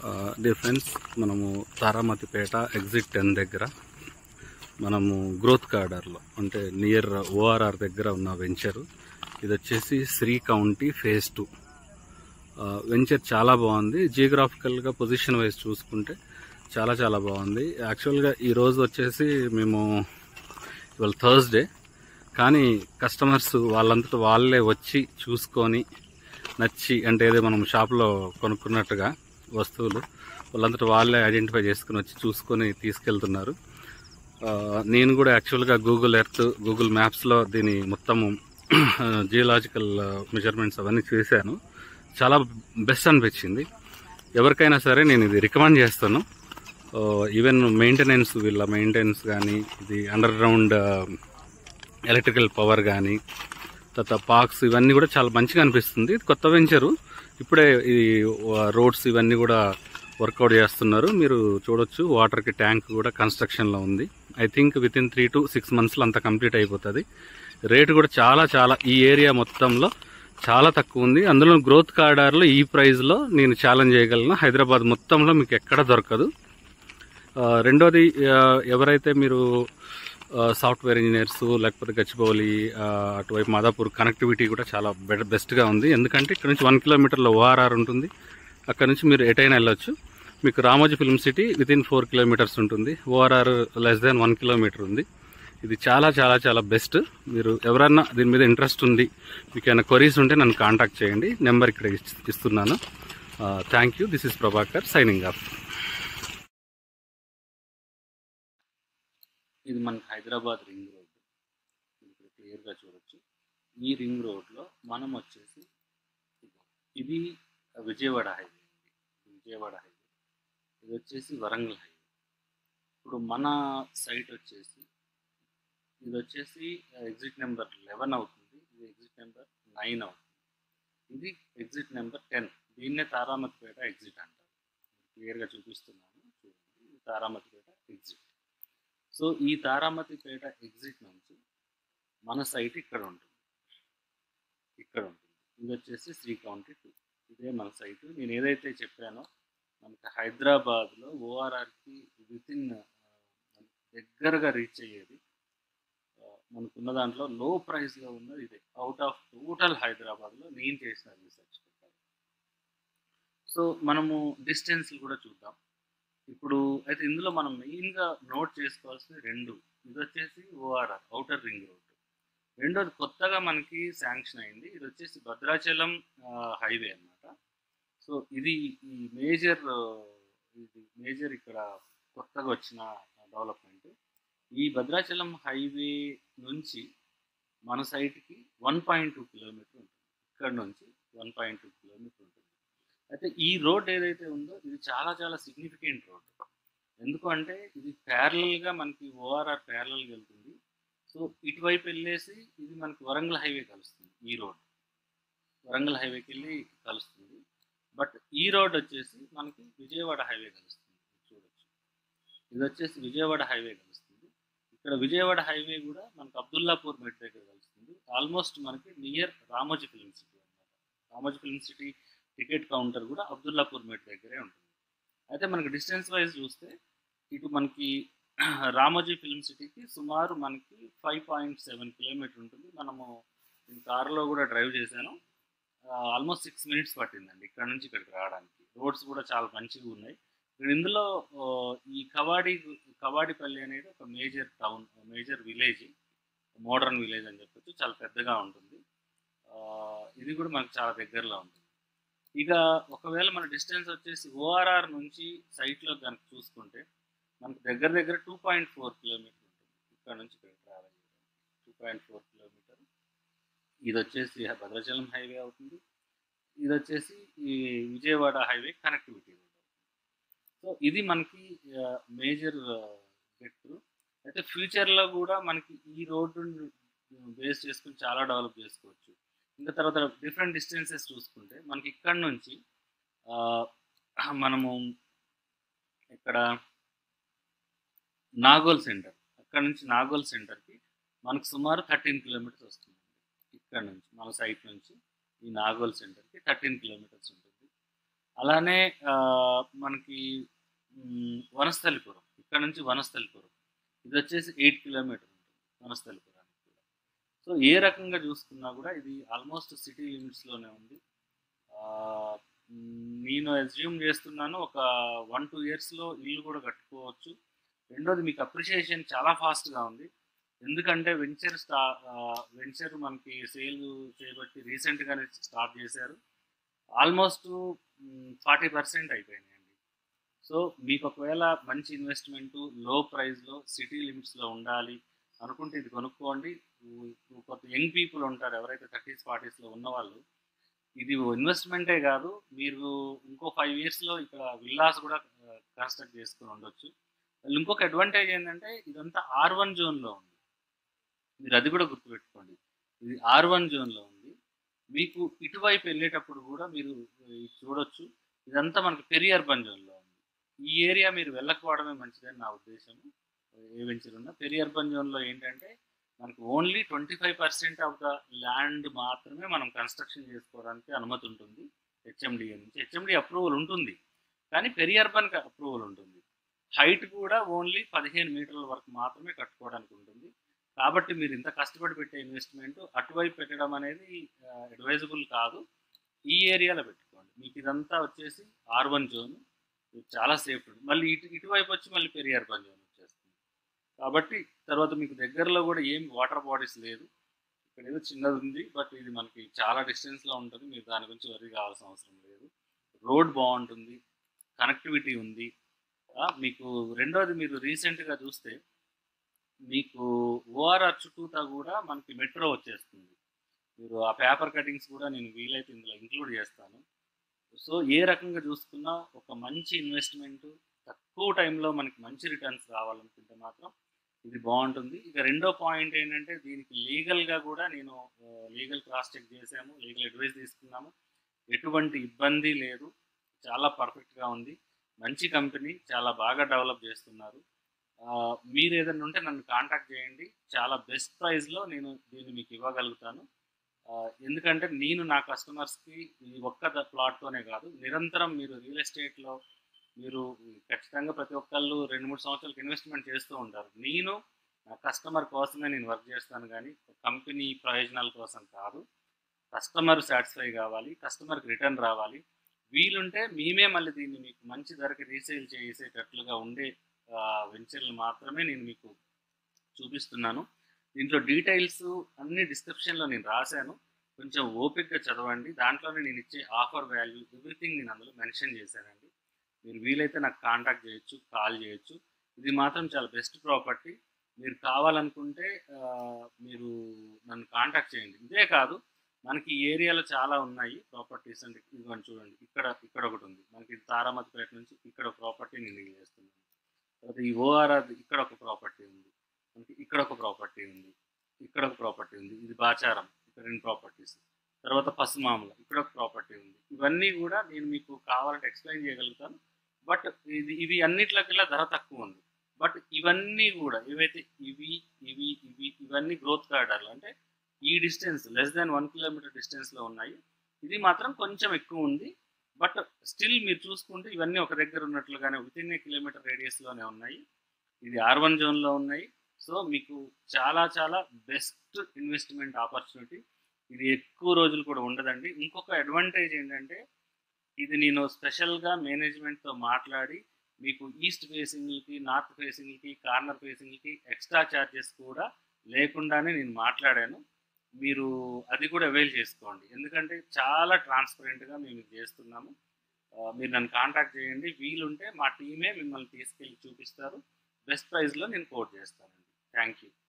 difference మనము Taramatipet exit ten దగ్గర మనము గ్రోత్ కార్డర్లో అంటే నియర్ ఓఆర్ఆర్ దగ్గర ఉన్న వెంచరు ఇది వచ్చేసి Sri county phase two venture చాలా బాగుంది జియోగ్రాఫికల్గా పొజిషన్ వైజ్ చూసుకుంటే చాలా చాలా బాగుంది యాక్చువల్గా ఈ రోజు వచ్చేసి మేము ఇవాళ థర్స్డే కానీ కస్టమర్స్ వాళ్ళంతటా వాళ్ళే వచ్చి చూసుకొని నచ్చి అంటే ఏదో మనం షాప్లో కొనుక్కున్నట్టుగా వస్తువులు వాళ్ళంతటా వాళ్ళే ఐడెంటిఫై చేసుకుని వచ్చి చూసుకొని తీసుకెళ్తున్నారు ఆ, నేను కూడా యాక్చువల్గా గూగుల్ ఎర్త్ గూగుల్ మ్యాప్స్లో దీని మొత్తము జియోలాజికల్ మెజర్మెంట్స్ అవన్నీ చేశాను చాలా బెస్ట్ అనిపించింది ఎవరికైనా సరే నేను ఇది రికమెండ్ చేస్తాను ఈవెన్ మెయింటెనెన్స్ వీళ్ళ మెయింటెనెన్స్ కానీ ఇది అండర్ గ్రౌండ్ ఎలక్ట్రికల్ పవర్ కానీ తర్వాత పార్క్స్ ఇవన్నీ కూడా చాలా మంచిగా అనిపిస్తుంది ఇది కొత్త వెంచరు ఇప్పుడే ఈ రోడ్స్ ఇవన్నీ కూడా వర్కౌట్ చేస్తున్నారు మీరు చూడొచ్చు వాటర్కి ట్యాంక్ కూడా కన్స్ట్రక్షన్లో ఉంది I think within three to six మంత్స్లో అంతా కంప్లీట్ అయిపోతుంది రేటు కూడా చాలా చాలా ఈ ఏరియా మొత్తంలో చాలా తక్కువ ఉంది అందులో గ్రోత్ కార్డార్లో ఈ ప్రైస్లో నేను ఛాలెంజ్ చేయగలను హైదరాబాద్ మొత్తంలో మీకు ఎక్కడ దొరకదు ఆ, రెండోది ఆ, ఎవరైతే మీరు సాఫ్ట్వేర్ ఇంజనీర్స్ లేకపోతే గచ్చిబౌలి ఆ, అటువైపు మాదాపూర్ కనెక్టివిటీ కూడా చాలా బె- బెస్ట్గా ఉంది ఎందుకంటే ఇక్కడ నుంచి వన్ కిలోమీటర్లో ఓఆర్ఆర్ ఉంటుంది అక్కడ నుంచి మీరు ఎటైనా వెళ్ళొచ్చు మీకు Ramoji film city with in four kilometres ఉంటుంది ORR less than one kilometre ఉంది ఇది చాలా చాలా చాలా బెస్ట్ మీరు ఎవరన్నా దీని మీద ఇంట్రెస్ట్ ఉంది మీకు ఏమైనా క్వరీస్ ఉంటే నన్ను కాంటాక్ట్ చేయండి నెంబర్ ఇక్కడ ఇస్- ఇస్తున్నాను thank you this is Prabhakar signing off ఇది మనకి హైదరాబాద్ రింగ్ రోడ్ ఇక్కడ క్లియర్గా చూడొచ్చు ఈ రింగ్ రోడ్లో మనం వచ్చేసి ఇది విజయవాడ హైవే విజయవాడ హైవే ఇది వచ్చేసి వరంగల్ హైవే ఇప్పుడు మన సైట్ వచ్చేసి ఇది వచ్చేసి ఎగ్జిట్ నెంబర్ లెవెన్ అవుతుంది ఇది ఎగ్జిట్ నెంబర్ నైన్ అవుతుంది ఇది ఎగ్జిట్ నెంబర్ టెన్ దీన్నే తారామతిపేట ఎగ్జిట్ అంటారు క్లియర్గా చూపిస్తున్నాను చూడండి ఇది తారామతిపేట ఎగ్జిట్ సో ఈ తారామతిపేట ఎగ్జిట్ నుంచి మన సైట్ ఇక్కడ ఉంటుంది ఇక్కడ ఉంటుంది ఇది వచ్చేసి శ్రీ కౌంటీ టూ ఇదే మన సైట్ నేను ఏదైతే చెప్పానో మనకి హైదరాబాద్లో ఓఆర్ఆర్కి విత్ ఇన్ దగ్గరగా రీచ్ అయ్యేది ఆ, మనకున్న దాంట్లో లో ప్రైస్లో ఉన్నది ఇదే అవుట్ ఆఫ్ టోటల్ హైదరాబాద్లో నేను చేసిన రీసెర్చ్ ప్రకారం సో మనము డిస్టెన్స్ కూడా చూద్దాం ఇప్పుడు అయితే ఇందులో మనం మెయిన్గా నోట్ చేసుకోవాల్సింది రెండు ఇది వచ్చేసి ఓఆర్ఆర్ అవుటర్ రింగ్ రోడ్ రెండోది కొత్తగా మనకి శాంక్షన్ అయింది ఇది వచ్చేసి భద్రాచలం హైవే అన్నమాట సో ఇది ఈ మేజర్ ఇది మేజర్ ఇక్కడ కొత్తగా వచ్చిన డెవలప్మెంట్ ఈ భద్రాచలం హైవే నుంచి మన సైట్కి వన్ పాయింట్ టూ కిలోమీటర్ ఉంటుంది ఇక్కడ నుంచి వన్ పాయింట్ టూ కిలోమీటర్ ఉంటుంది అయితే ఈ రోడ్ ఏదైతే ఉందో ఇది చాలా చాలా సిగ్నిఫికెంట్ రోడ్ ఎందుకు అంటే ఇది ప్యారలల్గా మనకి ఓఆర్ఆర్ ప్యారలల్గా వెళ్తుంది సో ఇటువైపు వెళ్ళేసి ఇది మనకి వరంగల్ హైవే కలుస్తుంది ఈ రోడ్ వరంగల్ హైవేకి వెళ్ళి కలుస్తుంది బట్ ఈ రోడ్ వచ్చేసి మనకి విజయవాడ హైవే కలుస్తుంది చూడొచ్చు ఇది వచ్చేసి విజయవాడ హైవే కలుస్తుంది ఇక్కడ విజయవాడ హైవే కూడా మనకి అబ్దుల్లాపూర్ మెట్ దగ్గర కలుస్తుంది ఆల్మోస్ట్ మనకి నియర్ రామోజీ ఫిల్మ్ సిటీ అన్నమాట Ramoji film city ticket counter కూడా అబ్దుల్లాపూర్ మెట్ దగ్గరే ఉంటుంది అయితే మనకి డిస్టెన్స్ వైజ్ చూస్తే ఇటు మనకి రామోజీ ఫిల్మ్ సిటీకి సుమారు మనకి ఫైవ్ పాయింట్ సెవెన్ కిలోమీటర్ ఉంటుంది మనము నేను కారులో కూడా డ్రైవ్ చేశాను ఆల్మోస్ట్ సిక్స్ మినిట్స్ పట్టిందండి ఇక్కడ నుంచి ఇక్కడికి రావడానికి రోడ్స్ కూడా చాలా మంచిగా ఉన్నాయి ఇక్కడ ఇందులో ఆ, ఈ కవాడి కవాడిపల్లి అనేది ఒక major town major village modern village అని చెప్పొచ్చు చాలా పెద్దగా ఉంటుంది ఆ, ఇది కూడా మనకు చాలా దగ్గరలో ఉంటుంది ఇక ఒకవేళ మన డిస్టెన్స్ వచ్చేసి ఓఆర్ఆర్ నుంచి సైట్లో కనుక చూసుకుంటే మనకు దగ్గర దగ్గర టూ పాయింట్ ఫోర్ కిలోమీటర్ ఉంటుంది ఇక్కడ నుంచి ఇక్కడ travel two point four kilometre ఇది వచ్చేసి భద్రాచలం హైవే అవుతుంది ఇది వచ్చేసి ఈ Vijayawada highway connectivity road so ఇది మనకి మేజర్ గెట్ అయితే ఫ్యూచర్లో కూడా మనకి ఈ రోడ్డు బేస్ చేసుకుని చాలా డెవలప్ చేసుకోవచ్చు ఇంకా తర్వాత డిఫరెంట్ డిస్టెన్సెస్ చూసుకుంటే మనకి ఇక్కడ నుంచి ఆ, మనము ఇక్కడ నాగోల్ సెంటర్ అక్కడ నుంచి నాగోల్ సెంటర్కి మనకు సుమారు థర్టీన్ కిలోమీటర్స్ వస్తుంది ఇక్కడ నుంచి మన సైట్ నుంచి ఈ నాగోల్ సెంటర్కి థర్టీన్ కిలోమీటర్స్ ఉంటుంది అలానే ఆ, మనకి మ్, వనస్థలిపురం ఇక్కడ నుంచి వనస్థలిపురం ఇది వచ్చేసి ఎయిట్ కిలోమీటర్ ఉంటుంది వనస్థలిపురానికి కూడా సో ఏ రకంగా చూసుకున్నా కూడా ఇది ఆల్మోస్ట్ సిటీ లిమిట్స్లోనే ఉంది ఆ, మ్, నేను అజ్యూమ్ చేస్తున్నాను ఒక వన్ టూ ఇయర్స్లో ఇల్లు కూడా కట్టుకోవచ్చు రెండోది మీకు అప్రిషియేషన్ చాలా ఫాస్ట్గా ఉంది ఎందుకంటే వెంచర్ స్టా వెంచర్ మనకి సేల్ చేయబట్టి రీసెంట్గానే స్టార్ట్ చేశారు ఆల్మోస్ట్ ఫార్టీ పర్సెంట్ అయిపోయినాయండి సో మీకు ఒకవేళ మంచి ఇన్వెస్ట్మెంట్ లో ప్రైస్లో సిటీ లిమిట్స్లో ఉండాలి అనుకుంటే ఇది కొనుక్కోండి ఇప్పుడు కొత్త యంగ్ పీపుల్ ఉంటారు ఎవరైతే థర్టీస్ ఫార్టీస్లో ఉన్నవాళ్ళు ఇది ఇన్వెస్ట్మెంటే కాదు మీరు ఇంకో ఫైవ్ ఇయర్స్లో ఇక్కడ విల్లాస్ కూడా కన్స్ట్రక్ట్ చేసుకుని ఉండొచ్చు మళ్ళీ ఇంకొక అడ్వాంటేజ్ ఏంటంటే ఇదంతా ఆర్ వన్ జోన్లో ఉంది మీరు అది కూడా గుర్తుపెట్టుకోండి ఇది ఆర్ వన్ జోన్లో ఉంది మీకు ఇటువైపు వెళ్ళేటప్పుడు కూడా మీరు ఇది చూడొచ్చు ఇదంతా మనకి పెరి అర్బన్ జోన్లో ఉంది ఈ ఏరియా మీరు వెళ్ళకపోవడమే మంచిదని నా ఉద్దేశం ఏ వెంచర్ ఉన్నా పెరి అర్బన్ జోన్లో ఏంటంటే మనకు only twenty five percent of the land మాత్రమే మనం కన్స్ట్రక్షన్ చేసుకోవడానికి అనుమతి ఉంటుంది హెచ్ఎండిఏ నుంచి హెచ్ఎండి అప్రూవల్ ఉంటుంది కానీ పెరి అర్బన్కి అప్రూవల్ ఉంటుంది హైట్ కూడా ఓన్లీ పదిహేను మీటర్ల వరకు మాత్రమే కట్టుకోవడానికి ఉంటుంది కాబట్టి మీరు ఇంత కష్టపడి పెట్టే ఇన్వెస్ట్మెంట్ అటువైపు పెట్టడం అనేది అడ్వైజబుల్ కాదు ఈ ఏరియాలో పెట్టుకోండి మీకు ఇదంతా వచ్చేసి ఆర్ వన్ జోన్ చాలా సేఫ్ మళ్ళీ ఇటు ఇటువైపు వచ్చి మళ్ళీ పెరి అర్బన్ జోన్ వచ్చేస్తుంది కాబట్టి తర్వాత మీకు దగ్గరలో కూడా ఏం వాటర్ బాడీస్ లేదు ఇక్కడ ఏదో చిన్నది ఉంది బట్ ఇది మనకి చాలా డిస్టెన్స్లో ఉంటుంది మీరు దాని గురించి వరి కావాల్సిన అవసరం లేదు రోడ్ బాగుంటుంది కనెక్టివిటీ ఉంది ఆ, మీకు రెండోది మీరు రీసెంట్గా చూస్తే మీకు ఓఆర్ఆర్ చుట్టూతా కూడా మనకి మెట్రో వచ్చేస్తుంది మీరు ఆ పేపర్ కటింగ్స్ కూడా నేను వీలైతే ఇందులో ఇంక్లూడ్ చేస్తాను సో ఏ రకంగా చూసుకున్నా ఒక మంచి ఇన్వెస్ట్మెంట్ తక్కువ టైంలో మనకి మంచి రిటర్న్స్ రావాలనుకుంటే మాత్రం ఇది బాగుంటుంది ఇక రెండో పాయింట్ ఏంటంటే దీనికి లీగల్గా కూడా నేను లీగల్ క్రాస్ చెక్ చేశాము లీగల్ అడ్వైస్ తీసుకున్నాము ఎటువంటి ఇబ్బంది లేదు చాలా పర్ఫెక్ట్గా ఉంది మంచి కంపెనీ చాలా బాగా డెవలప్ చేస్తున్నారు ఆ, మీరు ఏదైనా ఉంటే నన్ను కాంటాక్ట్ చేయండి చాలా బెస్ట్ ప్రైస్లో నేను దీన్ని మీకు ఇవ్వగలుగుతాను ఆ, ఎందుకంటే నేను నా కస్టమర్స్కి ఈ ఒక్క ద- ప్లాట్తోనే కాదు నిరంతరం మీరు రియల్ ఎస్టేట్లో మీరు ఖచ్చితంగా ప్రతి ఒక్కళ్ళు రెండు మూడు సంవత్సరాలకు ఇన్వెస్ట్మెంట్ చేస్తూ ఉంటారు నేను నా కస్టమర్ కోసమే నేను వర్క్ చేస్తాను కానీ కంపెనీ ప్రయోజనాల కోసం కాదు కస్టమర్ సాటిస్ఫై కావాలి కస్టమర్కి రిటర్న్ రావాలి వీలుంటే మేమే మళ్ళీ దీన్ని మీకు మంచి ధరకి రీసేల్ చేసేటట్లుగా ఉండే వెంచర్లు మాత్రమే నేను మీకు చూపిస్తున్నాను దీంట్లో డీటెయిల్స్ అన్ని డిస్క్రిప్షన్లో నేను రాశాను కొంచెం ఓపిక్గా చదవండి దాంట్లోనే నేను ఇచ్చే ఆఫర్ వాల్యూ ఎవ్రీథింగ్ నేను అందులో మెన్షన్ చేశానండి మీరు వీలైతే నాకు కాంటాక్ట్ చేయొచ్చు కాల్ చేయొచ్చు ఇది మాత్రం చాలా బెస్ట్ ప్రాపర్టీ మీరు కావాలనుకుంటే ఆ, మీరు నన్ను కాంటాక్ట్ చేయండి ఇదే కాదు మనకి ఈ ఏరియాలో చాలా ఉన్నాయి ప్రాపర్టీస్ అంటే ఇదిగోండి చూడండి ఇక్కడ ఇక్కడ ఒకటి ఉంది మనకి తారామతిపేట నుంచి ఇక్కడ ఒక ప్రాపర్టీ నేను డీల్ చేస్తున్నాను తర్వాత ఈ ఓఆర్ఆర్ ఇక్కడ ఒక ప్రాపర్టీ ఉంది మనకి ఇక్కడ ఒక ప్రాపర్టీ ఉంది ఇక్కడ ఒక ప్రాపర్టీ ఉంది ఇది బాచారం ఇక్కడ రెండు ప్రాపర్టీస్ తర్వాత పసుమామల ఇక్కడ ఒక ప్రాపర్టీ ఉంది ఇవన్నీ కూడా నేను మీకు కావాలంటే ఎక్స్ప్లెయిన్ చేయగలుగుతాను బట్ ఇది ఇవి అన్నిట్లకెల్లా ధర తక్కువ ఉంది బట్ ఇవన్నీ కూడా ఏవైతే ఇవి ఇవి ఇవి ఇవన్నీ గ్రోత్ కారిడార్లు అంటే ఈ distance less than one kilometre డిస్టెన్స్లో ఉన్నాయి ఇది మాత్రం కొంచెం ఎక్కువ ఉంది బట్ స్టిల్ మీరు చూసుకుంటే ఇవన్నీ ఒక దగ్గర ఉన్నట్లుగానే విత్ ఇన్ ఏ కిలోమీటర్ రేడియస్లోనే ఉన్నాయి ఇది ఆర్ వన్ జోన్లో ఉన్నాయి సో మీకు చాలా చాలా బెస్ట్ ఇన్వెస్ట్మెంట్ ఆపర్చునిటీ ఇది ఎక్కువ రోజులు కూడా ఉండదండి ఇంకొక అడ్వాంటేజ్ ఏంటంటే ఇది నేను స్పెషల్గా మేనేజ్మెంట్తో మాట్లాడి మీకు ఈస్ట్ ఫేసింగ్కి నార్త్ ఫేసింగ్కి కార్నర్ ఫేసింగ్కి ఎక్స్ట్రా ఛార్జెస్ కూడా లేకుండానే నేను మాట్లాడాను మీరు అది కూడా అవైల్ చేసుకోండి ఎందుకంటే చాలా ట్రాన్స్పరెంట్గా మేము ఇది చేస్తున్నాము ఆ, మీరు నన్ను కాంటాక్ట్ చేయండి వీలుంటే మా టీమే మిమ్మల్ని తీసుకెళ్ళి చూపిస్తారు బెస్ట్ ప్రైస్లో నేను కోట్ చేస్తానండి థ్యాంక్ యూ